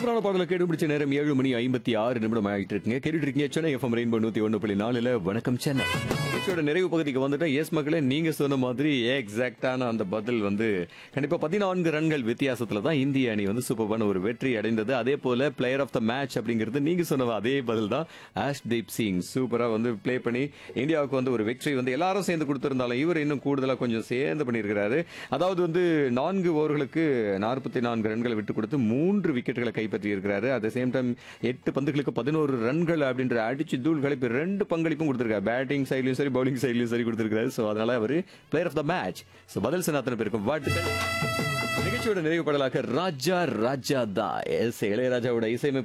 சூப்பரான பாடலை கேட்டு பிடிச்ச நேரம் ஏழு மணி ஐம்பத்தி ஆறு நிமிடம் ஆகிட்டு இருக்குங்க கேட்டுட்டு இருக்கீங்க சென்னை எஃப்எம் ரெயின்போ நூத்தி ஒன்று புள்ளி நாலுல வணக்கம் சென்னை நிகழ்ச்சியோட நிறைவு பகுதிக்கு வந்துட்டோம் எஸ் மக்களே நீங்க சொன்ன மாதிரி எக்ஸாக்டான அந்த பதில் வந்து கண்டிப்பா பதினான்கு ரன்கள் வித்தியாசத்துல தான் இந்திய அணி வந்து சூப்பரான ஒரு வெற்றி அடைந்தது அதே போல பிளேயர் ஆஃப் த மேட்ச் அப்படிங்கிறது நீங்க சொன்ன அதே பதில் தான் ஆஷ்தீப் சிங் சூப்பரா வந்து ப்ளே பண்ணி இந்தியாவுக்கு வந்து ஒரு வெற்றி வந்து எல்லாரும் சேர்ந்து கொடுத்திருந்தாலும் இவர் இன்னும் கூடுதலா கொஞ்சம் சேர்ந்து பண்ணியிருக்கிறாரு அதாவது வந்து நான்கு ஓவர்களுக்கு நாற்பத்தி நான்கு ரன்களை விட்டு கொடுத்து மூன்று விக்கெட்டுகளை கைப்பற்றி இருக்கிறாரு அட் சேம் டைம் எட்டு பந்துகளுக்கு பதினோரு ரன்கள் அப்படின்ற அடிச்சு தூள் கழிப்பு ரெண்டு பங்களிப்பும் கொடுத்திருக்காரு பேட்டிங் சைட்லயும் சரி பவுலிங் சைட்லயும் சரி கொடுத்திருக்காரு ஸோ அதனால அவர் player of the match so பதில் சொன்ன அத்தனை பேருக்கும் வாழ்த்துக்கள் நிகழ்ச்சியோட நிறைவு பாடலாக ராஜா ராஜா தா எஸ் இளையராஜாவோட இசையமைப்பு